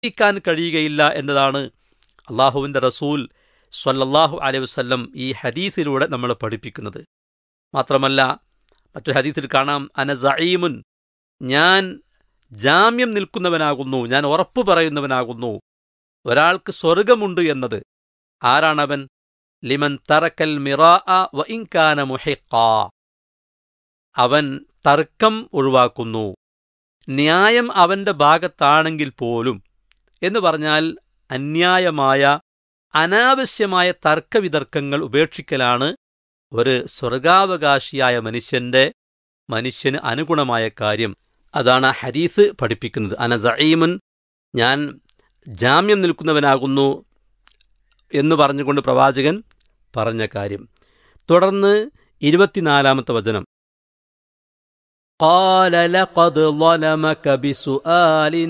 ക്കാൻ കഴിയുകയില്ല എന്നതാണ് അള്ളാഹുവിൻ്റെ റസൂൽ സ്വല്ലല്ലാഹു അലൈഹി വസല്ലം ഈ ഹദീസിലൂടെ നമ്മളെ പഠിപ്പിക്കുന്നത് മാത്രമല്ല മറ്റൊരു ഹദീസിൽ കാണാം അന സഈമുൻ ഞാൻ ജാമ്യം നിൽക്കുന്നവനാകുന്നു ഞാൻ ഉറപ്പു പറയുന്നവനാകുന്നു ഒരാൾക്ക് സ്വർഗമുണ്ട് എന്നത് ആരാണവൻ ലിമൻ തറക്കൽ മിറാ വ ഇൻകാന മുഹിഖാ അവൻ തർക്കം ഒഴിവാക്കുന്നു ന്യായം അവന്റെ ഭാഗത്താണെങ്കിൽ പോലും എന്ന് പറഞ്ഞാൽ അന്യായമായ അനാവശ്യമായ തർക്കവിതർക്കങ്ങൾ ഉപേക്ഷിക്കലാണ് ഒരു സ്വർഗാവകാശിയായ മനുഷ്യന്റെ മനുഷ്യന് അനുഗുണമായ കാര്യം അതാണ് ആ ഹദീസ് പഠിപ്പിക്കുന്നത് അന സഈമുൻ ഞാൻ ജാമ്യം നിൽക്കുന്നവനാകുന്നു എന്ന് പറഞ്ഞുകൊണ്ട് പ്രവാചകൻ പറഞ്ഞ കാര്യം തുടർന്ന് ഇരുപത്തിനാലാമത്തെ വചനം قال لقد ظلمك بسؤال